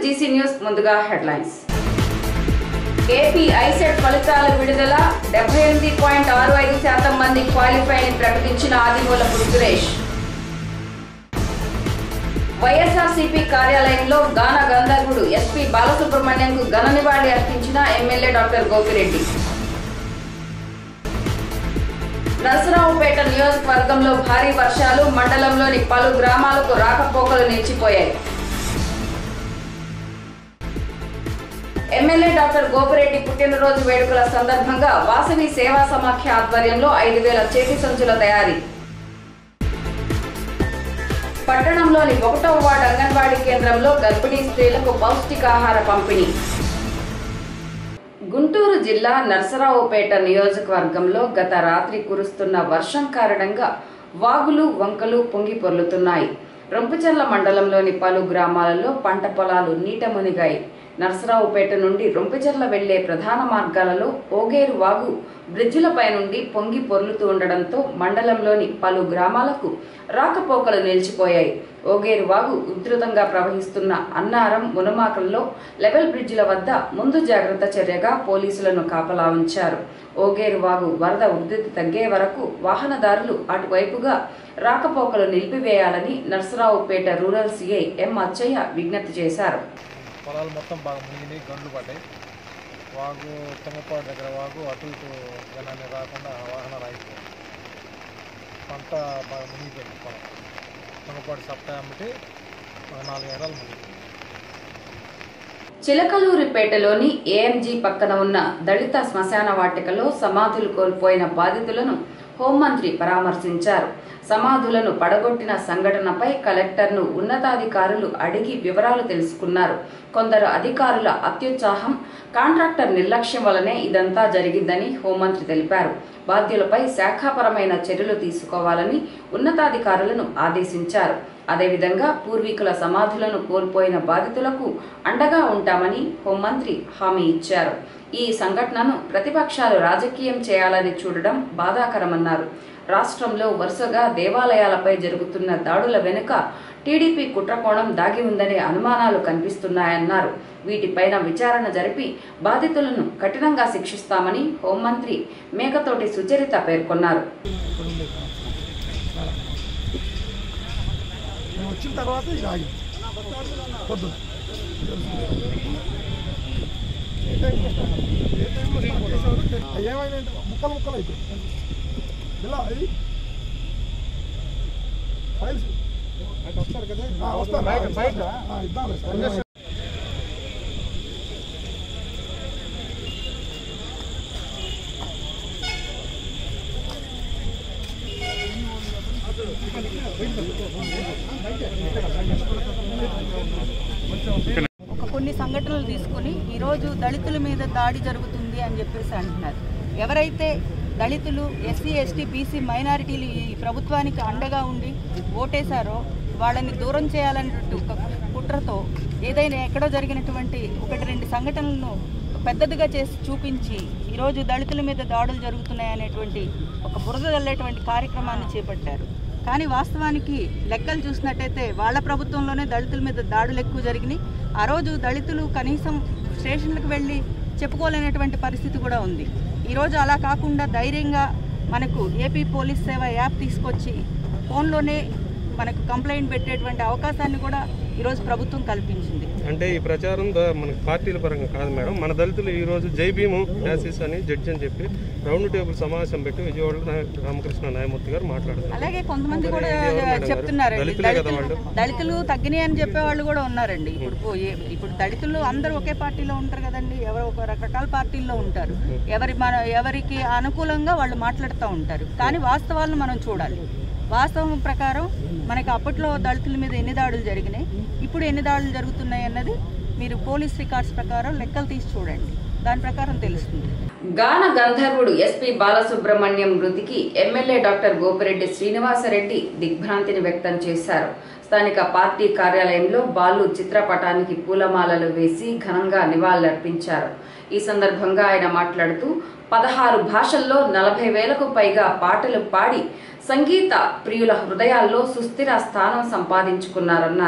GC news ముందుగా headlines AP ICET ఫలితాల విడుదల డెబ్బై ఎనిమిది పాయింట్ ఆరు ఐదు శాతం మంది క్వాలిఫై అని ప్రకటించిన ఆదిమూలపు సురేష్ వైఎస్ఆర్సీపీ కార్యాలయంలో గాన గంధర్వుడు ఎస్పీ బాలసుబ్రహ్మణ్యంకు ఘన నివాళి అర్పించిన ఎమ్మెల్యే డాక్టర్ గోపిరెడ్డి నరసరావుపేట నియోజకవర్గంలో భారీ వర్షాలు మండలంలోని పలు గ్రామాలకు రాకపోకలు నిలిచిపోయాయి ఎమ్మెల్యే డాక్టర్ గోపిరెడ్డి పుట్టినరోజు వేడుకల సందర్భంగా వాసవి సేవా సమాఖ్య ఆధ్వర్యంలో ఐదు వేల చేతి సంచుల తయారీ పట్టణంలోని ఒకటవ వార్డు అంగన్వాడీ కేంద్రంలో గర్భిణీ స్త్రీలకు పౌష్టికాహార పంపిణీ గుంటూరు జిల్లా నర్సరావుపేట నియోజకవర్గంలో గత రాత్రి కురుస్తున్న వర్షం కారణంగా వాగులు వంకలు పొంగి పొర్లుతున్నాయి రొంపుచెర్ల మండలంలోని పలు గ్రామాలలో పంట పొలాలు నీట మునిగాయి నర్సరావుపేట నుండి రొంపిచెర్ల వెళ్లే ప్రధాన మార్గాలలో ఓగేరు వాగు బ్రిడ్జిలపై నుండి పొంగి పొర్లుతూ ఉండడంతో మండలంలోని పలు గ్రామాలకు రాకపోకలు నిలిచిపోయాయి ఓగేరు వాగు ఉధృతంగా ప్రవహిస్తున్న అన్నారం మునమాకల్లో లెవెల్ బ్రిడ్జిల వద్ద ముందు జాగ్రత్త చర్యగా పోలీసులను కాపలా ఉంచారు ఓగేరు వాగు వరద ఉధృతి తగ్గే వరకు వాహనదారులు అటువైపుగా రాకపోకలు నిలిపివేయాలని Narasaraopet rural CI M Achaiah విజ్ఞప్తి చేశారు పొలాలు మొత్తం బాగా మునిగినాయి గండ్లు పడ్డాయి వాగు తుంగపాడు దగ్గర వాగు అటు ఇటు జనాన్ని రాకుండా వాహనాలు ఆగిపోయాయి పంట బాగా మునిగిపోయింది పొలం తుంగపాడు సప్తాయి అమ్మటి ఒక నాలుగు ఎకరాలు మునిగిపోయింది చిలకలూరిపేటలోని ఏఎంజీ పక్కన ఉన్న దళిత శ్మశాన వాటికలో సమాధులు కోల్పోయిన బాధితులను హోంమంత్రి పరామర్శించారు సమాధులను పడగొట్టిన సంఘటనపై కలెక్టర్ను ఉన్నతాధికారులు అడిగి వివరాలు తెలుసుకున్నారు కొందరు అధికారుల అత్యుత్సాహం కాంట్రాక్టర్ నిర్లక్ష్యం వల్లనే ఇదంతా జరిగిందని హోంమంత్రి తెలిపారు బాధ్యులపై శాఖాపరమైన చర్యలు తీసుకోవాలని ఉన్నతాధికారులను ఆదేశించారు అదేవిధంగా పూర్వీకుల సమాధులను కోల్పోయిన బాధితులకు అండగా ఉంటామని హోంమంత్రి హామీ ఇచ్చారు ఈ సంఘటనను ప్రతిపక్షాలు రాజకీయం చేయాలని చూడడం బాధాకరమన్నారు రాష్ట్రంలో వరుసగా దేవాలయాలపై జరుగుతున్న దాడుల వెనుక టీడీపీ కుట్రకోణం దాగి ఉందనే అనుమానాలు కనిపిస్తున్నాయన్నారు వీటిపైన విచారణ జరిపి బాధితులను కఠినంగా శిక్షిస్తామని హోంమంత్రి మేకతోటి సుచరిత పేర్కొన్నారు మేము వచ్చిన తర్వాత ఇది ఆగింది పొద్దున ఏమైందంటే ముక్కలు ముక్కలు అయిపోయింది ఇలా అది ఫైల్స్ వస్తారు కదా వస్తారు బయట ఇద్దాం సార్ ఒక కొన్ని సంఘటనలు తీసుకుని ఈరోజు దళితుల మీద దాడి జరుగుతుంది అని చెప్పేసి అంటున్నారు ఎవరైతే దళితులు ఎస్సీ ఎస్టీ బీసీ మైనారిటీలు ఈ ప్రభుత్వానికి అండగా ఉండి ఓటేశారో వాళ్ళని దూరం చేయాలన్నట్టు ఒక కుట్రతో ఏదైనా ఎక్కడో జరిగినటువంటి ఒకటి రెండు సంఘటనలను పెద్దదిగా చేసి చూపించి ఈరోజు దళితుల మీద దాడులు జరుగుతున్నాయి అనేటువంటి ఒక బురద చల్లేటువంటి కార్యక్రమాన్ని చేపట్టారు కానీ వాస్తవానికి లెక్కలు చూసినట్టయితే వాళ్ళ ప్రభుత్వంలోనే దళితుల మీద దాడులు ఎక్కువ జరిగినాయి ఆ రోజు దళితులు కనీసం స్టేషన్లకు వెళ్ళి చెప్పుకోలేనటువంటి పరిస్థితి కూడా ఉంది ఈరోజు అలా కాకుండా ధైర్యంగా మనకు ఏపీ పోలీస్ సేవ యాప్ తీసుకొచ్చి ఫోన్లోనే మనకు కంప్లైంట్ పెట్టేటువంటి అవకాశాన్ని కూడా ఈరోజు ప్రభుత్వం కల్పించింది అంటే ఈ ప్రచారం ద- మనకి పార్టీల పరంగా కాదు మేడం మన దళితులు ఈ రోజు జై భీము యాసిస్ అని జడ్జి అని చెప్పి రౌండ్ టేబుల్ సమావేశం పెట్టి విజయవాడలో నా- రామకృష్ణ న్యాయమూర్తి గారు మాట్లాడుతున్నారు అలాగే కొంతమంది మరి కూడా ఇది ఎవరు మేడం గారు? చెప్తున్నారండి దళితులే కదా దళితులు వాళ్ళు? దళితులు తగ్గినాయి అని చెప్పే వాళ్ళు కూడా ఉన్నారండి ఇప్పుడు పో- ఏ- ఇప్పుడు దళితులు అందరూ ఒకే పార్టీలో ఉంటారు కదండి ఎవరు ఒక రకరకాల పార్టీల్లో ఉంటారు ఎవరి మన ఎవరికి అనుకూలంగా వాళ్ళు మాట్లాడుతూ ఉంటారు కానీ వాస్తవాలను మనం చూడాలి వాస్తవం ప్రకారం మనకి అప్పట్లో దళితుల మీద ఎన్ని దాడులు జరిగినాయి ఇప్పుడు ఎన్ని దాడులు జరుగుతున్నాయి అన్నది మీరు పోలీస్ రికార్డ్స్ ప్రకారం లెక్కలు తీసి చూడండి దాని ప్రకారం తెలుస్తుంది గాన గంధర్వుడు ఎస్పీ బాలసుబ్రహ్మణ్యం మృతికి ఎమ్మెల్యే డాక్టర్ గోపిరెడ్డి శ్రీనివాసరెడ్డి దిగ్భ్రాంతిని వ్యక్తం చేశారు స్థానిక పార్టీ కార్యాలయంలో బాలు చిత్రపటానికి పూలమాలలు వేసి ఘనంగా నివాళులర్పించారు ఈ సందర్భంగా ఆయన మాట్లాడుతూ పదహారు భాషల్లో నలభై వేలకు పైగా పాటలు పాడి సంగీత ప్రియుల హృదయాల్లో సుస్థిర స్థానం సంపాదించుకున్నారన్నారు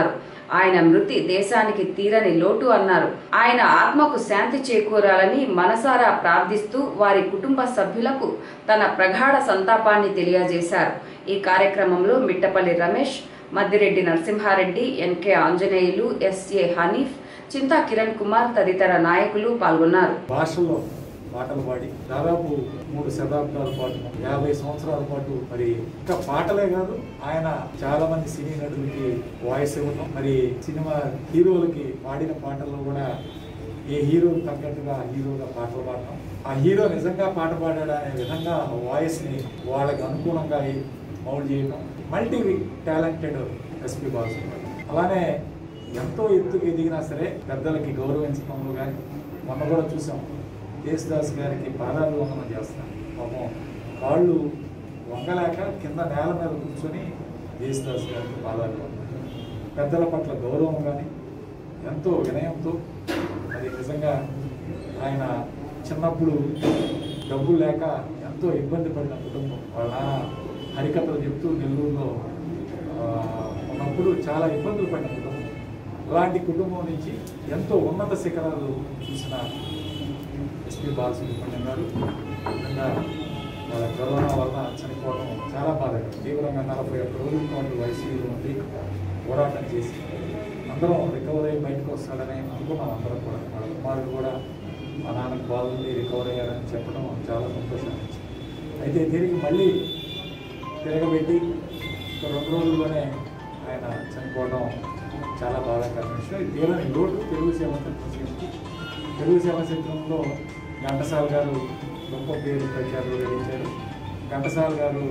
ఆయన మృతి దేశానికి తీరని లోటు అన్నారు ఆయన ఆత్మకు శాంతి చేకూరాలని మనసారా ప్రార్థిస్తూ వారి కుటుంబ సభ్యులకు తన ప్రగాఢ సంతాపాన్ని తెలియజేశారు ఈ కార్యక్రమంలో మిట్టపల్లి రమేష్ మద్దిరెడ్డి నరసింహారెడ్డి ఎన్కే ఆంజనేయులు ఎస్ఏ హనీఫ్ చింతా కిరణ్ కుమార్ తదితర నాయకులు పాల్గొన్నారు భాషల్లో పాటలు పాడి దాదాపు మూడు శతాబ్దాల పాటు యాభై సంవత్సరాల పాటు మరి ఇంకా పాటలే కాదు ఆయన చాలా మంది సినీ నటులకి వాయిస్ ఇవ్వటం మరి సినిమా హీరోలకి పాడిన పాటల్లో కూడా ఏ హీరో తగ్గట్టుగా హీరోగా పాటలు పాడటం ఆ హీరో నిజంగా పాట పాడాడు అనే విధంగా వాయిస్ ని వాళ్ళకి అనుకూలంగా మౌల్డ్ చేయటం మల్టీ టాలెంటెడ్ ఎస్పీ బాలసుబ్రహ్మణ్యం అలానే ఎంతో ఎత్తుకు ఎదిగినా సరే పెద్దలకి గౌరవించడంలో కానీ మొన్న కూడా చూసాం యేసుదాస్ గారికి పాదాలు వందనం చేస్తాం పాపం కాళ్ళు వంగలేక కింద నేల మీద కూర్చొని యేసుదాస్ గారికి పాదాలు వందనం పెద్దల పట్ల గౌరవం కానీ ఎంతో వినయంతో మరి నిజంగా ఆయన చిన్నప్పుడు డబ్బులు లేక ఎంతో ఇబ్బంది పడిన కుటుంబం వాళ్ళ నాన్న హరికథలు చెప్తూ నెల్లూరులో ఆ, ఉన్నప్పుడు చాలా ఇబ్బందులు పడిన కుటుంబం అలాంటి కుటుంబం నుంచి ఎంతో ఉన్నత శిఖరాలు చూసిన ఎస్పి బాలసుబ్రహ్మణ్యం గారు నిజంగా వాళ్ళ కరోనా వలన చనిపోవడం చాలా బాధాకరం తీవ్రంగా నలభై ఒక్క రోజుల పాటు వైసీపీలో ఉండి పోరాటం చేసి అందరం రికవర్ అయ్యి బయటకు వస్తాడని అనుకున్నాం అందరం కూడా వాళ్ళ కుమారుడు కూడా మా నాన్నకు బాగుంది రికవర్ అయ్యారని చెప్పడం చాలా సంతోషాన్ని ఇచ్చింది అయితే తిరిగి మళ్ళీ తిరగబెట్టి ఒక రెండు రోజుల్లోనే ఆయన చనిపోవడం చాలా బాధాకరమైన విషయం ఇది తీరని లోటు తెలుగు సేవ చిత్రంకి తెలుగు సేవ చిత్రంలో ఘంటసాల గారు గొప్ప పేరు ప్రఖ్యాతులు గడించారు ఘంటసాల గారు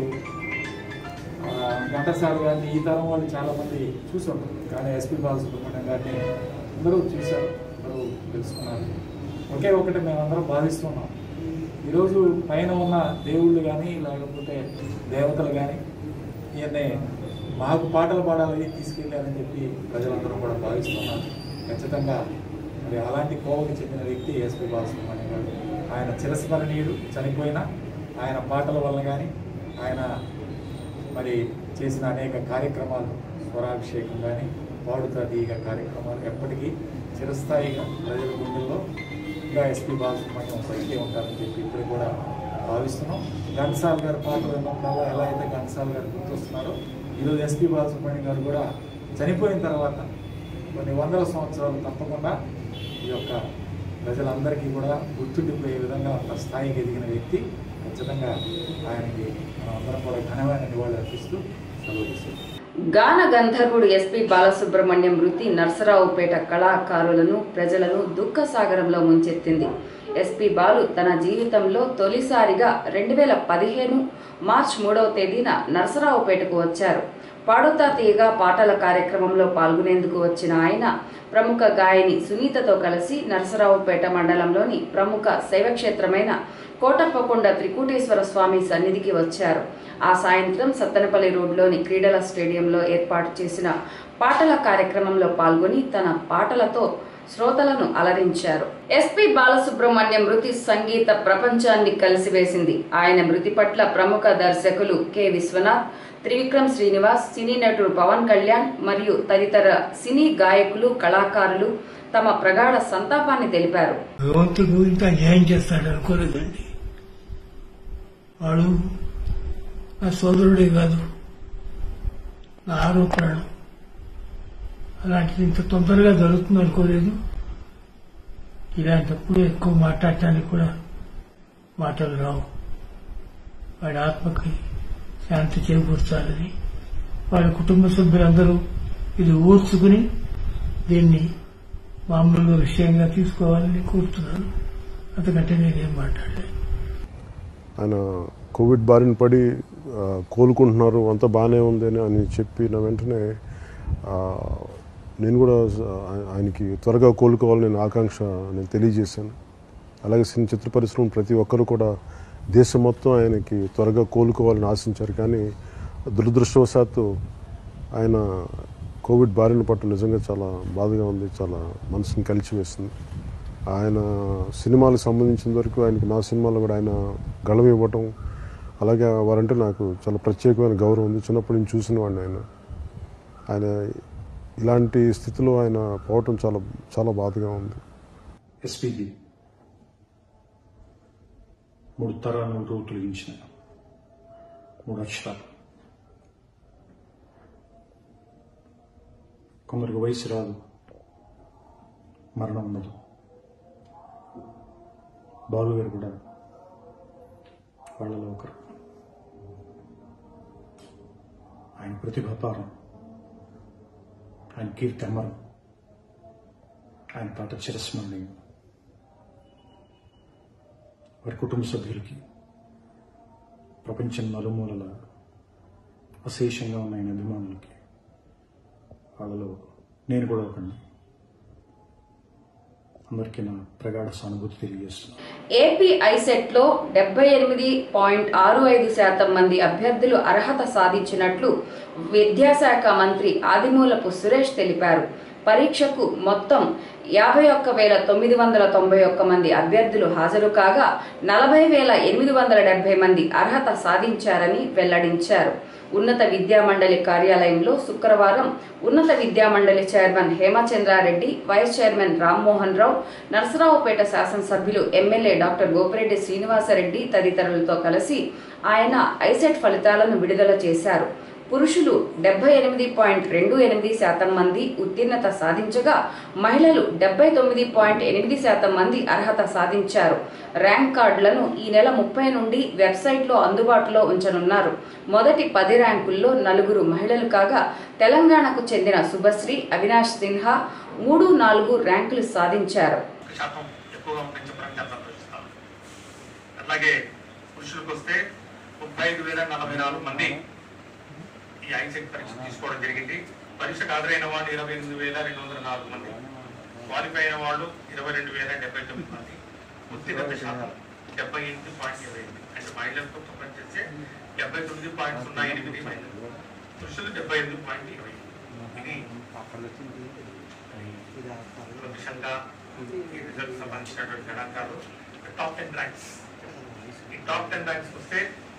ఆ, ఘంటసాల గారిని ఈ తరం వాళ్ళు చాలా మంది చూసి ఉంటారు కానీ ఎస్పి బాలసుబ్రహ్మణ్యం గారిని అందరూ చూశారు అందరూ తెలుసుకున్నారు ఒకే ఒకటి మేమందరం భావిస్తున్నాం ఈరోజు పైన ఉన్న దేవుళ్ళు కానీ లేకపోతే దేవతలు కానీ ఈయన్ని మాకు పాటలు పాడాలని తీసుకెళ్ళారని చెప్పి ప్రజలందరూ కూడా భావిస్తున్నారు ఖచ్చితంగా మరి అలాంటి కోవకి చెందిన వ్యక్తి ఎస్పి బాలసుబ్రహ్మణ్యం గారు ఆయన చిరస్మరణీయుడు చనిపోయినా ఆయన పాటల వల్ల కానీ ఆయన మరి చేసిన అనేక కార్యక్రమాలు స్వరాభిషేకం కానీ పాడుతా తీగ కార్యక్రమాలు ఎప్పటికీ చిరస్థాయిగా ప్రజల గుండెల్లో ఇంకా ఎస్పీ బాలసుబ్రహ్మణ్యం బయటే ఉంటారని చెప్పి ఇప్పుడు కూడా భావిస్తున్నాం ఘంటసాల్ గారి పాటలు విన్నప్పుడల్లా ఎలా అయితే ఘంటసాల్ గారు గుర్తొస్తున్నారో ఈరోజు ఎస్పీ బాలసుబ్రహ్మణ్యం గారు కూడా చనిపోయిన తర్వాత కొన్ని వందల సంవత్సరాలు తప్పకుండా ఈ యొక్క ప్రజలందరికీ కూడా గుర్తుండిపోయే విధంగా ఒక స్థాయికి ఎదిగిన వ్యక్తి ఖచ్చితంగా ఆయనకి మనం అందరం కూడా ఘనమైన నివాళులు అర్పిస్తూ సెలవు తీసుకుంటాం గాన గంధర్వుడు ఎస్పి బాలసుబ్రహ్మణ్యం మృతి నర్సరావుపేట కళాకారులను ప్రజలను దుఃఖ సాగరంలో ముంచెత్తింది ఎస్పి బాలు తన జీవితంలో తొలిసారిగా రెండు వేల పదిహేను మార్చ్ మూడవ తేదీన నర్సరావుపేటకు వచ్చారు పాడుతా తీయగా పాటల కార్యక్రమంలో పాల్గొనేందుకు వచ్చిన ఆయన ప్రముఖ గాయని సునీతతో కలిసి నరసరావుపేట మండలంలోని ప్రముఖ శైవక్షేత్రమైన కోటప్పకొండ త్రికూటేశ్వర స్వామి సన్నిధికి వచ్చారు ఆ సాయంత్రం సత్తెనపల్లి రోడ్లోని క్రీడల స్టేడియంలో ఏర్పాటు చేసిన పాటల కార్యక్రమంలో పాల్గొని తన పాటలతో శ్రోతలను అలరించారు ఎస్పి బాలసుబ్రహ్మణ్యం మృతి సంగీత ప్రపంచాన్ని కలిసివేసింది ఆయన మృతి పట్ల ప్రముఖ దర్శకులు కె విశ్వనాథ్ త్రివిక్రమ్ శ్రీనివాస్ సినీ నటుడు పవన్ కళ్యాణ్ మరియు తదితర సినీ గాయకులు కళాకారులు తమ ప్రగాఢ సంతాపాన్ని తెలిపారు భగవంతుడు ఇంత న్యాయం చేస్తాడు అనుకోలేదండి వాడు నా సోదరుడే కాదు నా ఆరో ప్రాణం అలాంటిది ఇంత తొందరగా జరుగుతుంది అనుకోలేదు ఇలాంటప్పుడు ఎక్కువ మాట్లాడటానికి కూడా మాటలు రావు వాడి ఆత్మకి శాంతి చేకూర్చాలని వాళ్ళ కుటుంబ సభ్యులందరూ ఇది ఊర్చుకుని దీన్ని మామూలుగా విషయంగా తీసుకోవాలని కోరుతున్నాను అంతకంటే నేనేం మాట్లాడలేదు ఆయన కోవిడ్ బారిన పడి ఆ, కోలుకుంటున్నారు అంతా బాగానే ఉంది అని అని చెప్పిన వెంటనే ఆ, నేను కూడా ఆ- ఆయనకి త్వరగా కోలుకోవాలని నేను ఆకాంక్ష నేను తెలియజేశాను అలాగే సినీ చిత్ర పరిశ్రమ ప్రతి ఒక్కరు కూడా దేశం మొత్తం ఆయనకి త్వరగా కోలుకోవాలని ఆశించారు కానీ దురదృష్టవశాత్తు ఆయన కోవిడ్ బారిన పట్టు నిజంగా చాలా బాధగా ఉంది చాలా మనసుని కలిచివేస్తుంది ఆయన సినిమాలకు సంబంధించిన వరకు ఆయనకి నా సినిమాలో కూడా ఆయన గళం ఇవ్వటం అలాగే వారంటే నాకు చాలా ప్రత్యేకమైన గౌరవం ఉంది చిన్నప్పటి నుంచి చూసిన వాడిని ఆయన ఆయన ఇలాంటి స్థితిలో ఆయన పోవటం చాలా చాలా బాధగా ఉంది ఎస్పీబి మూడు తరాలను రూ తొలగించిన మూడు అక్షరాలు కొందరికి వయసు రాదు మరణం ఉండదు బాలు గారు కూడా వాళ్ళలో ఒకరు ఆయన ప్రతిభాపారం ఆయన కీర్తి అమరం ఆయన పాట చిరస్మరణీయం వారి కుటుంబ సభ్యులకి ప్రపంచం నలుమూలల అశేషంగా ఉన్న ఆయన అభిమానులకి వాళ్ళలో నేను కూడా ఒకడిని అందరికీ నా ప్రగాఢ సానుభూతి తెలియజేస్తున్నాను ఏపీ ఐసెట్ లో డెబ్బై ఎనిమిది పాయింట్ ఆరు ఐదు శాతం మంది అభ్యర్థులు అర్హత సాధించినట్లు విద్యాశాఖ మంత్రి ఆదిమూలపు సురేష్ తెలిపారు పరీక్షకు మొత్తం యాభై ఒక్క వేల తొమ్మిది వందల తొంభై ఒక్క మంది అభ్యర్థులు హాజరు కాగా నలభై వేల ఎనిమిది వందల డెబ్బై మంది అర్హత సాధించారని వెల్లడించారు ఉన్నత విద్యామండలి కార్యాలయంలో శుక్రవారం ఉన్నత విద్యామండలి chairman Hemachandrareddy vice chairman Rammohan Rao Narasaraopet శాసనసభ్యులు ఎమ్మెల్యే డాక్టర్ గోపిరెడ్డి శ్రీనివాసరెడ్డి తదితరులతో కలిసి ఆయన ఐసెట్ ఫలితాలను విడుదల చేశారు పురుషులు డెబ్బై ఎనిమిది పాయింట్ రెండు ఎనిమిది శాతం మంది ఉత్తీర్ణత సాధించగా మహిళలు డెబ్బై తొమ్మిది పాయింట్ ఎనిమిది శాతం మంది అర్హత సాధించారు ర్యాంక్ కార్డులను ఈ నెల ముప్పై నుండి వెబ్సైట్లో అందుబాటులో ఉంచనున్నారు మొదటి పది ర్యాంకుల్లో నలుగురు మహిళలు కాగా తెలంగాణకు చెందిన శుభశ్రీ అవినాష్ సిన్హా మూడు నాలుగు ర్యాంకులు సాధించారు శాతం ఎక్కువగా ఉందని చెప్పడానికి చాలా సంతోషిస్తాను అట్లాగే పురుషులకు వస్తే ముప్పై ఐదు వేల నలభై నాలుగు మంది ఈ ఐసెట్ పరీక్ష తీసుకోవడం జరిగింది పరీక్షకు హాజరైన వాళ్ళు ఇరవై ఎనిమిది వేల రెండు వందల నాలుగు మంది క్వాలిఫై అయిన వాళ్ళు ఇరవై రెండు వేల డెబ్బై తొమ్మిది మంది ఉత్తీర్ణత శాతం డెబ్బై ఎనిమిది పాయింట్ ఇరవై ఎనిమిది అంటే మహిళలకు పనిచేస్తే డెబ్బై తొమ్మిది పాయింట్ సున్నా ఎనిమిది మహిళలు పురుషులు డెబ్బై ఎనిమిది పాయింట్ ఇరవై ఇది ప్రముఖంగా ఈ రిజల్ట్ సంబంధించినటువంటి గణాంకాలు టాప్ టెన్ ర్యాంక్స్ ఈ టాప్ టెన్ ర్యాంక్స్ వస్తే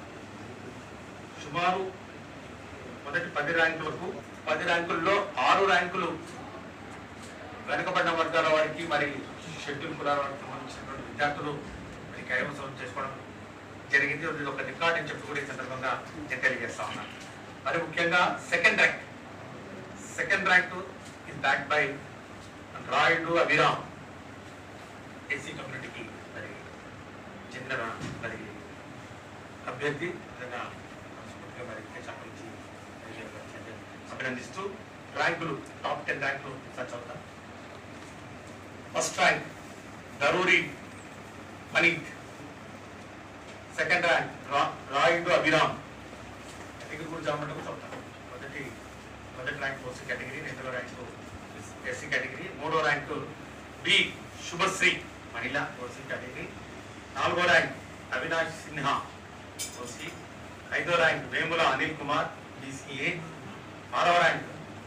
సుమారు మొదటి పది ర్యాంకులకు పది ర్యాంకుల్లో ఆరు ర్యాంకులు వెనుకబడిన వర్గాల వారికి మరి షెడ్యూల్ కులాల వారికి సంబంధించినటువంటి విద్యార్థులు మరి కైవసం చేసుకోవడం జరిగింది ఇది ఒక రికార్డ్ అని చెప్పి కూడా ఈ సందర్భంగా నేను తెలియజేస్తా ఉన్నాను మరి ముఖ్యంగా second rank second rank is bagged by Rayudu Abhiram SC కమ్యూనిటీకి మరి చెందిన మరి అభ్యర్థి నిజంగా మనస్ఫూర్తిగా మరి దేశం నుంచి అభినందిస్తూ ర్యాంకులు టాప్ టెన్ ర్యాంకులు సర్చ్ అవుతాం first rank Daruri Maneeth second rank Rayudu Abhiram category గురించి చెప్పమంటే కూడా చెప్తాను మొదటి మొదటి ర్యాంక్ ఓసీ కేటగిరీ రెండవ ర్యాంకు ఎస్సీ కేటగిరీ మూడో ర్యాంకు బి శుభశ్రీ మహిళ ఓసీ కేటగిరీ నాలుగో ర్యాంక్ అవినాష్ సిన్హా ఓసీ ఐదో ర్యాంక్ వేముల అనిల్ కుమార్ బీసీఏ ఆరవ ర్యాంక్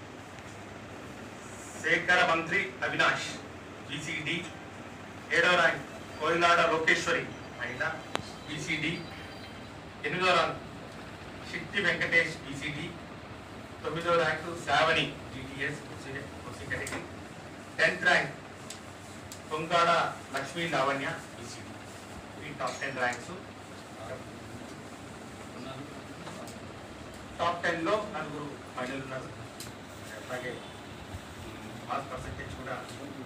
శేఖర మంత్రి అవినాష్ బీసీడి ఏడవ ర్యాంక్ కోయిలాడ లోకేశ్వరి మహిళ బీసీడి ఎనిమిదో ర్యాంక్ శక్తి వెంకటేష్ బీసీడి తొమ్మిదో rank Savani GTS OC category tenth rank Pongada Lakshmi Lavanya BCD ఈ top ten ranks top ten లో నలుగురు మహిళలు ఉన్నారు అలాగే మార్క్ పర్సెంటేజ్ కూడా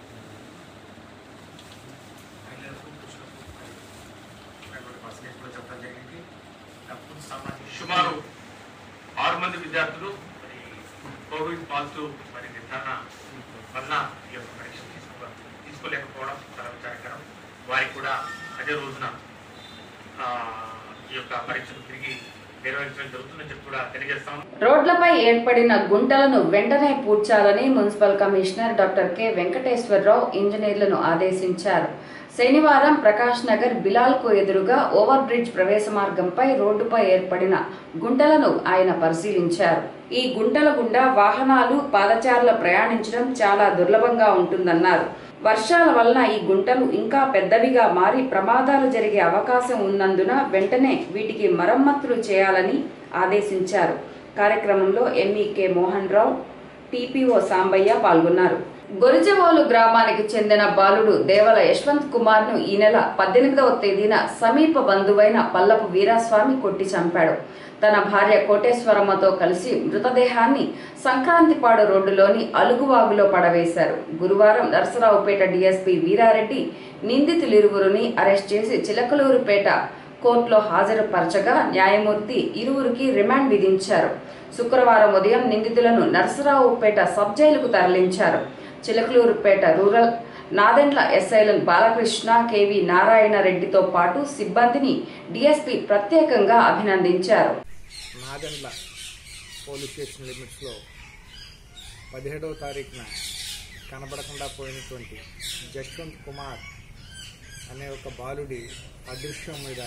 మహిళలకు పురుషులకు ఉన్నటువంటి పర్సెంటేజ్ కూడా చెప్పడం జరిగింది డబ్బుకు సంబంధించి సుమారు ఆరు మంది విద్యార్థులు మరి కోవిడ్ పాజిటివ్ మరి నిర్ధారణ వలన ఈ యొక్క పరీక్ష తీసుకో తీసుకోలేకపోవడం చాలా విచారకరం వారికి కూడా అదే రోజున ఆ, ఈ యొక్క పరీక్షను తిరిగి నిర్వహించడం జరుగుతుందని చెప్పి కూడా తెలియజేస్తాను రోడ్లపై ఏర్పడిన గుంటలను వెంటనే పూడ్చాలని municipal commissioner doctor K Venkateswararao ఇంజనీర్లను ఆదేశించారు శనివారం ప్రకాష్ నగర్ బిలాల్కు ఎదురుగా ఓవర్ బ్రిడ్జ్ ప్రవేశ మార్గంపై రోడ్డుపై ఏర్పడిన గుంటలను ఆయన పరిశీలించారు ఈ గుంటల గుండా వాహనాలు పాదచారుల ప్రయాణించడం చాలా దుర్లభంగా ఉంటుందన్నారు వర్షాల వలన ఈ గుంటలు ఇంకా పెద్దవిగా మారి ప్రమాదాలు జరిగే అవకాశం ఉన్నందున వెంటనే వీటికి మరమ్మతులు చేయాలని ఆదేశించారు కార్యక్రమంలో ఎంఈకే మోహన్ రావు టీపీఓ సాంబయ్య పాల్గొన్నారు గొరిజవోలు గ్రామానికి చెందిన బాలుడు దేవల యశ్వంత్ కుమార్ ను ఈ నెల పద్దెనిమిదవ తేదీన సమీప బంధువైన పల్లపు వీరాస్వామి కొట్టి చంపాడు తన భార్య కోటేశ్వరమ్మతో కలిసి మృతదేహాన్ని సంక్రాంతిపాడు రోడ్డులోని అలుగువాగులో పడవేశారు గురువారం నరసరావుపేట డీఎస్పీ వీరారెడ్డి నిందితులిరువురిని అరెస్ట్ చేసి చిలకలూరుపేట కోర్టులో హాజరుపరచగా న్యాయమూర్తి ఇరువురికి రిమాండ్ విధించారు శుక్రవారం ఉదయం నిందితులను నరసరావుపేట సబ్ జైలుకు తరలించారు చిలకలూరుపేట రూరల్ నాదెండ్ల ఎస్ఐలను బాలకృష్ణ కేవి నారాయణ రెడ్డితో పాటు సిబ్బందిని డీఎస్పీ ప్రత్యేకంగా అభినందించారు నాదెండ్ల పోలీస్ స్టేషన్ లిమిట్స్లో పదిహేడవ తారీఖున కనబడకుండా పోయినటువంటి జశ్వంత్ కుమార్ అనే ఒక బాలుడి అదృశ్యం మీద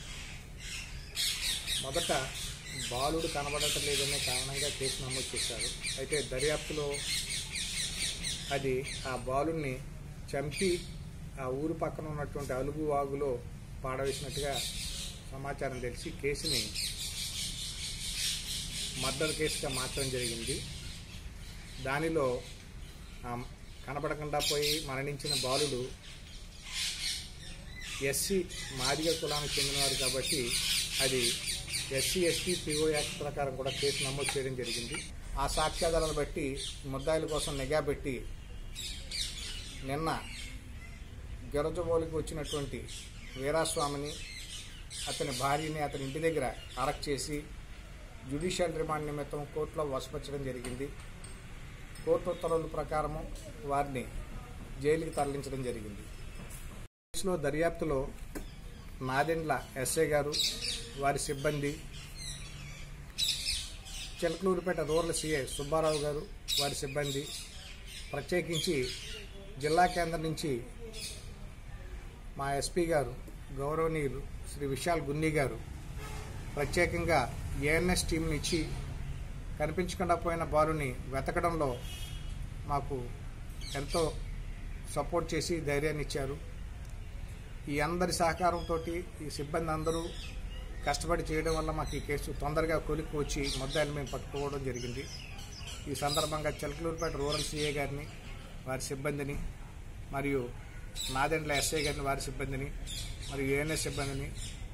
మొదట బాలుడు కనబడటం లేదనే కారణంగా కేసు నమోదు చేశారు అయితే దర్యాప్తులో అది ఆ బాలుడిని చంపి ఆ ఊరు పక్కన ఉన్నటువంటి అలుగు వాగులో పాడవేసినట్టుగా సమాచారం తెలిసి కేసుని మర్డర్ కేసుగా మార్చడం జరిగింది దానిలో ఆ కనపడకుండా పోయి మరణించిన బాలుడు ఎస్సీ మాదిగ కులానికి చెందినవారు కాబట్టి అది ఎస్సీ ఎస్టీ పిఓ యాక్ట్ ప్రకారం కూడా కేసు నమోదు చేయడం జరిగింది ఆ సాక్ష్యాధారాలను బట్టి ముద్దాయిల కోసం నిఘా పెట్టి నిన్న గెరజబోలికి వచ్చినటువంటి వీరాస్వామిని అతని భార్యని అతని ఇంటి దగ్గర అరెస్ట్ చేసి జ్యుడిషియల్ రిమాండ్ నిమిత్తం కోర్టులో వసపరచడం జరిగింది కోర్టు ఉత్తర్వుల ప్రకారము వారిని జైలుకి తరలించడం జరిగింది కేసులో దర్యాప్తులో నాదెండ్ల ఎస్ఐ గారు వారి సిబ్బంది చిలకలూరుపేట రూరల్ సిఐ సుబ్బారావు గారు వారి సిబ్బంది ప్రత్యేకించి జిల్లా కేంద్రం నుంచి మా ఎస్పీ గారు గౌరవనీయులు శ్రీ విశాల్ గున్ని గారు ప్రత్యేకంగా ఏఎన్ఎస్ టీంని ఇచ్చి కనిపించకుండా పోయిన బాలుని వెతకడంలో మాకు ఎంతో సపోర్ట్ చేసి ధైర్యాన్ని ఇచ్చారు ఈ అందరి సహకారంతో ఈ సిబ్బంది అందరూ కష్టపడి చేయడం వల్ల మాకు ఈ కేసు తొందరగా కొలిక్కి వచ్చి ముద్దాయిలు మేము పట్టుకోవడం జరిగింది ఈ సందర్భంగా చిలకలూరుపేట రూరల్ సిఏ గారిని వారి సిబ్బందిని మరియు నాదెండ్ల ఎస్ఐ గారిని వారి సిబ్బందిని మరియు ఏఎన్ఎస్ సిబ్బందిని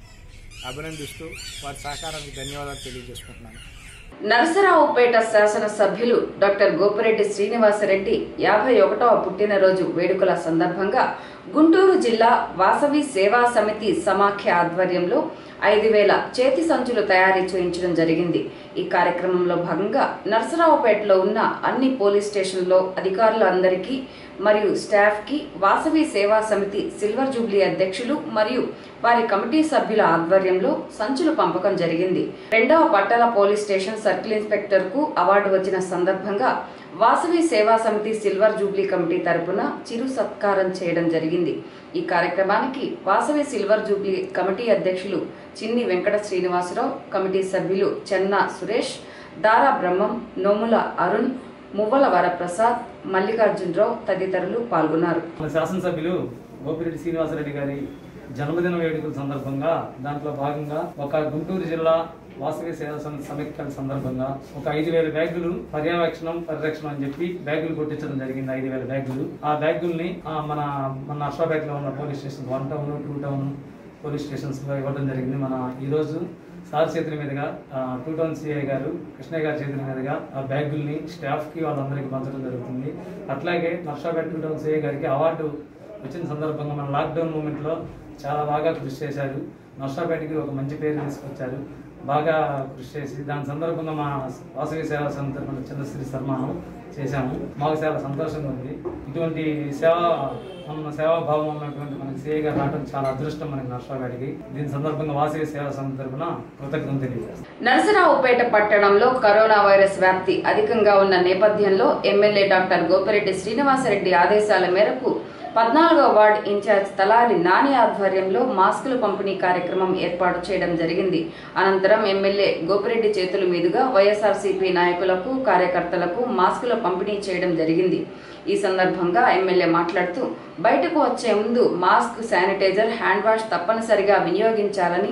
అభినందిస్తూ వారి సహకారానికి ధన్యవాదాలు తెలియజేసుకుంటున్నాను నరసరావుపేట శాసనసభ్యులు డాక్టర్ గోపిరెడ్డి శ్రీనివాసరెడ్డి యాభై ఒకటవ పుట్టినరోజు వేడుకల సందర్భంగా గుంటూరు జిల్లా వాసవి సేవా సమితి సమాఖ్య ఆధ్వర్యంలో ఐదు వేల చేతి సంచులు తయారీ చేయించడం జరిగింది ఈ కార్యక్రమంలో భాగంగా నరసరావుపేటలో ఉన్న అన్ని పోలీస్ స్టేషన్లో అధికారులందరికీ మరియు స్టాఫ్కి వాసవి సేవా సమితి సిల్వర్ జూబ్లీ అధ్యక్షులు మరియు వారి కమిటీ సభ్యుల ఆధ్వర్యంలో సంచులు పంపకం జరిగింది రెండవ పట్టణ పోలీస్ స్టేషన్ సర్కిల్ ఇన్స్పెక్టర్ కు అవార్డు వచ్చిన సందర్భంగా వాసవి సేవా సమితి సిల్వర్ జూబ్లీ కమిటీ తరపున చిరు సత్కారం చేయడం జరిగింది ఈ కార్యక్రమానికి వాసవి సిల్వర్ జూబ్లీ కమిటీ అధ్యక్షులు చిన్ని వెంకట శ్రీనివాసరావు కమిటీ సభ్యులు చెన్నా సురేష్ దారా బ్రహ్మం నోముల అరుణ్ మువ్వల వరప్రసాద్ మల్లికార్జునరావు తదితరులు పాల్గొన్నారు మన శాసనసభ్యులు గోపిరెడ్డి శ్రీనివాసరెడ్డి గారి జన్మదిన వేడుకల సందర్భంగా దాంట్లో భాగంగా ఒక గుంటూరు జిల్లా వాసవి సేవా సమితి సమైక్యాల సందర్భంగా ఒక ఐదు వేల బ్యాగులు పర్యవేక్షణం పరిరక్షణ అని చెప్పి బ్యాగులు కొట్టించడం జరిగింది ఐదు వేల బ్యాగులు ఆ బ్యాగుల్ని ఆ, మన మన నర్సాపేట లో ఉన్న police station one town two town police stations లో ఇవ్వడం జరిగింది మన ఈ రోజు సార్ చేతుల మీదుగా ఆ, టూ టౌన్ సిఐ గారు కృష్ణయ్య గారి చేతుల మీదుగా ఆ బ్యాగుల్ని స్టాఫ్ కి వాళ్ళందరికీ పంచడం జరుగుతుంది అట్లాగే నర్సాపేట టూ టౌన్ సిఐ గారికి అవార్డు వచ్చిన సందర్భంగా మన లాక్డౌన్ మూమెంట్ లో చాలా బాగా కృషి చేశారు నర్సాపేటకి ఒక మంచి పేరు తీసుకొచ్చారు బాగా కృషి చేసి దాని సందర్భంగా మా వాసవి సేవా సంస్థ తరపున చిన్నశ్రీ సన్మానం చేశాము మాకు చాలా సంతోషంగా ఉంది ఇటువంటి సేవా ఉన్న సేవాభావం ఉన్నటువంటి మనకి సిఐ గారు రావడం చాలా అదృష్టం మనకి నర్సాపేటకి దీని సందర్భంగా వాసవి సేవా సంస్థ తరపున కృతజ్ఞతలు తెలియజేస్తాం నరసరావుపేట పట్టణంలో కరోనా వైరస్ వ్యాప్తి అధికంగా ఉన్న నేపథ్యంలో ఎమ్మెల్యే డాక్టర్ గోపిరెడ్డి శ్రీనివాసరెడ్డి ఆదేశాల మేరకు పద్నాలుగో వార్డ్ ఇన్ఛార్జ్ తలారి నాని ఆధ్వర్యంలో మాస్కులు పంపిణీ కార్యక్రమం ఏర్పాటు చేయడం జరిగింది అనంతరం ఎమ్మెల్యే గోపిరెడ్డి చేతుల మీదుగా వైఎస్ఆర్సీపీ నాయకులకు కార్యకర్తలకు మాస్కుల పంపిణీ చేయడం జరిగింది ఈ సందర్భంగా ఎమ్మెల్యే మాట్లాడుతూ బయటకు వచ్చే ముందు మాస్క్ శానిటైజర్ హ్యాండ్ వాష్ తప్పనిసరిగా వినియోగించాలని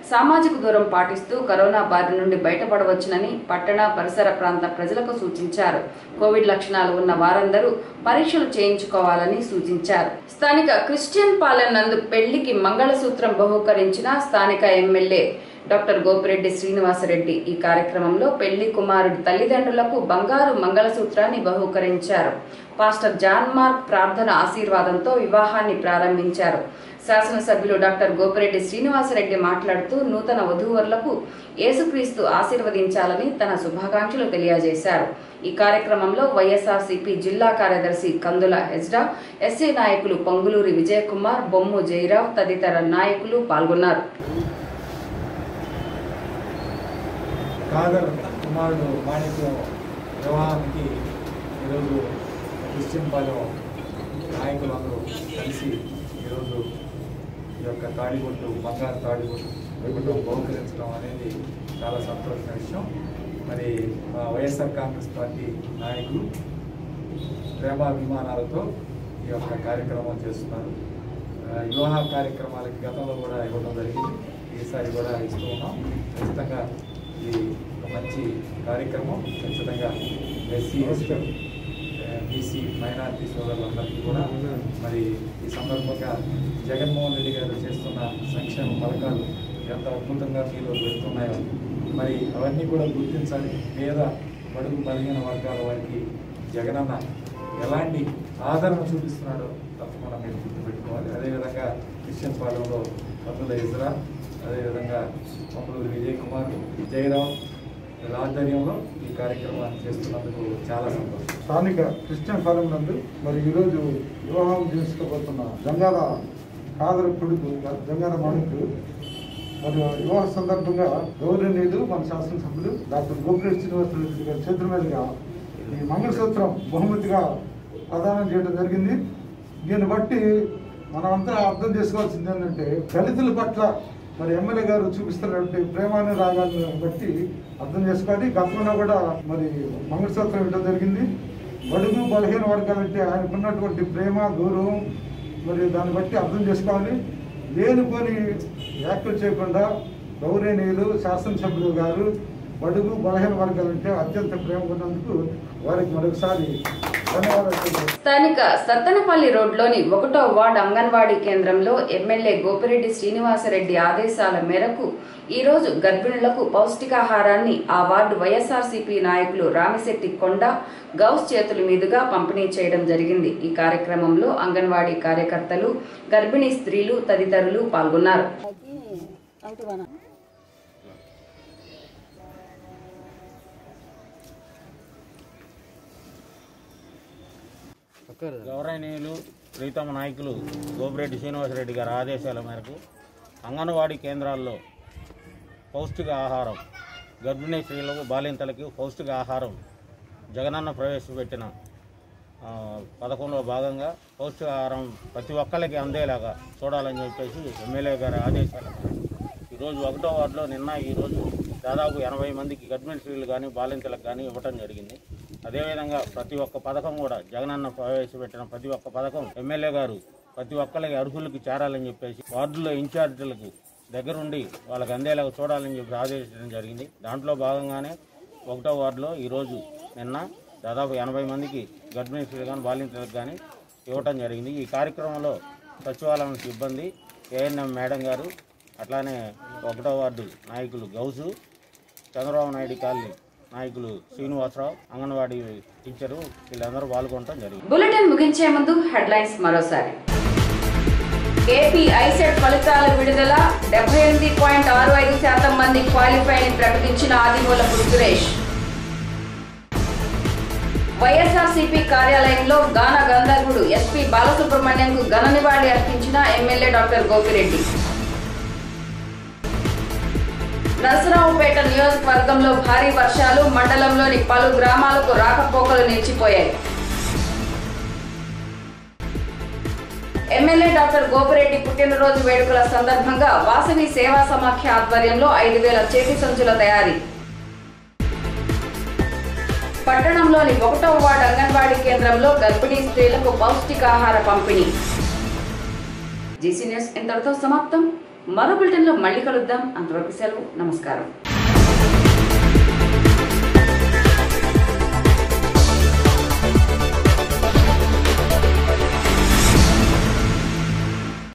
సామాజిక దూరం పాటిస్తూ కరోనా బారి నుండి బయటపడవచ్చునని పట్టణ పరిసర ప్రాంత ప్రజలకు సూచించారు కోవిడ్ లక్షణాలు ఉన్న వారందరూ పరీక్షలు చేయించుకోవాలని సూచించారు స్థానిక క్రిస్టియన్ పాలెం నందు పెళ్లికి మంగళసూత్రం బహూకరించిన స్థానిక ఎమ్మెల్యే డాక్టర్ గోపిరెడ్డి శ్రీనివాసరెడ్డి ఈ కార్యక్రమంలో పెళ్లి కుమారుడి తల్లిదండ్రులకు బంగారు మంగళసూత్రాన్ని బహూకరించారు పాస్టర్ జాన్ మార్క్ ప్రార్థన ఆశీర్వాదంతో వివాహాన్ని ప్రారంభించారు శాసనసభ్యులు డాక్టర్ గోపిరెడ్డి శ్రీనివాసరెడ్డి మాట్లాడుతూ నూతన వధూవరులకు యేసుక్రీస్తు ఆశీర్వదించాలని తన శుభాకాంక్షలు తెలియజేశారు ఈ కార్యక్రమంలో వైఎస్ఆర్సీపీ జిల్లా కార్యదర్శి కందుల హెజ్డా ఎస్సీ నాయకులు పొంగులూరి విజయకుమార్ బొమ్ము జయరావ్ తదితర నాయకులు పాల్గొన్నారు కాదర్ కుమారుడు మాణిక్యం వివాహానికి ఈరోజు క్రిస్టియన్ పాలెం నాయకులందరూ కలిసి ఈరోజు ఈ యొక్క తాడిబొట్టు బంగారు తాడిబొట్టు ఇవ్వడం బహుకరించడం అనేది చాలా సంతోషమైన విషయం మరి మా వైఎస్ఆర్ కాంగ్రెస్ పార్టీ నాయకులు ప్రేమాభిమానాలతో ఈ యొక్క కార్యక్రమం చేస్తున్నారు ఆ, వివాహ కార్యక్రమాలకి గతంలో కూడా ఇవ్వడం జరిగింది ఈసారి కూడా ఇస్తూ ఉన్నాం ఖచ్చితంగా ఇది ఒక మంచి కార్యక్రమం ఖచ్చితంగా ఎస్సీ ఎస్టీ బీసీ మైనారిటీ సోదరులందరికీ కూడా మరి ఈ సందర్భంగా జగన్మోహన్ రెడ్డి గారు చేస్తున్న సంక్షేమ పథకాలు ఎంత అద్భుతంగా మీలో వెళ్తున్నాయో మరి అవన్నీ కూడా గుర్తించాలి పేద బడుగు బలహీన వర్గాల వారికి జగనన్న ఎలాంటి ఆదరణ చూపిస్తున్నాడో తప్పకుండా మీరు గుర్తుపెట్టుకోవాలి అదేవిధంగా క్రిస్టియన్ పాలెంలో పద్దుల ఇజ్రా అదేవిధంగా పంపులూరి విజయ్ కుమార్ జయరాం వీళ్ళ ఆధ్వర్యంలో ఈ కార్యక్రమాన్ని చేస్తున్నందుకు చాలా సంతోషం స్థానిక క్రిస్టియన్ ఫారం నందు మరి ఈరోజు వివాహం చేసుకోబోతున్న జంగాల కాదర కొడుకు జంగాల మాణికు మరి వివాహ సందర్భంగా గౌరవనీయులు మన శాసనసభ్యులు డాక్టర్ గోపిరెడ్డి శ్రీనివాసరెడ్డి గారి చేతుల మీదుగా ఈ మంగళసూత్రం బహుమతిగా ప్రదానం చేయడం జరిగింది దీన్ని బట్టి మనమంతా అర్థం చేసుకోవాల్సింది ఏంటంటే దళితుల పట్ల మరి ఎమ్మెల్యే గారు చూపిస్తున్నటువంటి ప్రేమాన్ని రాగాన్ని బట్టి అర్థం చేసుకోవాలి గతంలో కూడా మరి మంగళసూత్రం ఇవ్వడం జరిగింది బడుగు బలహీన వర్గాలంటే ఆయనకున్నటువంటి ప్రేమ గౌరవం మరి దాన్ని బట్టి అర్థం చేసుకోవాలి లేనిపోని వ్యాఖ్యలు చేయకుండా గౌరవనీయులు శాసనసభ్యులు గారు బడుగు బలహీన వర్గాలంటే అత్యంత ప్రేమ ఉన్నందుకు వారికి మరొకసారి ధన్యవాదాలు తెలియజేస్తున్నాను. స్థానిక సత్తనపల్లి రోడ్లోని ఒకటో వార్డ్ అంగన్వాడీ కేంద్రంలో ఎమ్మెల్యే గోపిరెడ్డి శ్రీనివాసరెడ్డి ఆదేశాల మేరకు ఈ రోజు గర్భిణులకు పౌష్టికాహారాన్ని ఆ వార్డు వైఎస్ఆర్సీపీ నాయకులు రామిశెట్టి కొండ గౌస్ చేతుల మీదుగా పంపిణీ చేయడం జరిగింది ఈ కార్యక్రమంలో అంగన్వాడీ కార్యకర్తలు గర్భిణీ స్త్రీలు తదితరులు పాల్గొన్నారు గౌరవనీయులు ప్రీతమ నాయకులు గోపిరెడ్డి శ్రీనివాసరెడ్డి గారి ఆదేశాల మేరకు అంగన్వాడీ కేంద్రాల్లో పౌష్టిక ఆహారం గర్భిణీ స్త్రీలకు బాలింతలకి పౌష్టిక ఆహారం జగనన్న ప్రవేశపెట్టిన ఆ, పథకంలో భాగంగా పౌష్టికాహారం ప్రతి ఒక్కరికి అందేలాగా చూడాలని చెప్పేసి ఎమ్మెల్యే గారి ఆదేశాల మేరకు ఈరోజు ఒకటో వార్డులో నిన్న ఈరోజు దాదాపు ఎనభై మందికి గర్భిణీ స్త్రీలు కానీ బాలింతలకు కానీ ఇవ్వటం జరిగింది అదేవిధంగా ప్రతి ఒక్క పథకం కూడా జగనన్న ప్రవేశపెట్టిన ప్రతి ఒక్క పథకం ఎమ్మెల్యే గారు ప్రతి ఒక్కరికి అర్హులకు చేరాలని చెప్పేసి వార్డులో ఇన్ఛార్జీలకు దగ్గరుండి వాళ్ళకి అందేలాగా చూడాలని చెప్పి ఆదేశించడం జరిగింది దాంట్లో భాగంగానే ఒకటో వార్డులో ఈరోజు నిన్న దాదాపు ఎనభై మందికి గర్భిణీ స్త్రీలు కానీ బాలింతలకు కానీ ఇవ్వటం జరిగింది ఈ కార్యక్రమంలో సచివాలయం సిబ్బంది ఏఎన్ఎం మేడం గారు అట్లానే ఒకటో వార్డు నాయకులు గౌసు చంద్రబాబు నాయుడు కాలనీ నాయకులు శ్రీనివాసరావు అంగన్వాడీ టీచరు వీళ్ళందరూ పాల్గొనడం జరిగింది బులెటిన్ ముగించే ముందు హెడ్లైన్స్ మరోసారి ఏపీ ఐసెట్ ఫలితాల విడుదల డెబ్బై ఎనిమిది పాయింట్ ఆరు ఐదు శాతం మంది క్వాలిఫై అని ప్రకటించిన ఆదిమూలపు సురేష్ వైఎస్ఆర్సీపీ కార్యాలయంలో గాన గంధర్వుడు ఎస్పీ బాలసుబ్రహ్మణ్యంకు ఘన నివాళి అర్పించిన ఎమ్మెల్యే డాక్టర్ గోపిరెడ్డి నరసరావుపేట నియోజకవర్గంలో భారీ వర్షాలు మండలంలోని పలు గ్రామాలకు రాకపోకలు నిలిచిపోయాయి ఎమ్మెల్యే డాక్టర్ గోపిరెడ్డి పుట్టినరోజు వేడుకల సందర్భంగా వాసవి సేవా సమాఖ్య ఆధ్వర్యంలో ఐదు వేల చేతి సంచుల తయారీ పట్టణంలోని ఒకటవ వార్డు అంగన్వాడీ కేంద్రంలో గర్భిణీ స్త్రీలకు పౌష్టికాహార పంపిణీ జీసీ న్యూస్ ఇంతటితో సమాప్తం మరో బులెటిన్లో మళ్ళీ కలుద్దాం అంతవరకు సెలవు నమస్కారం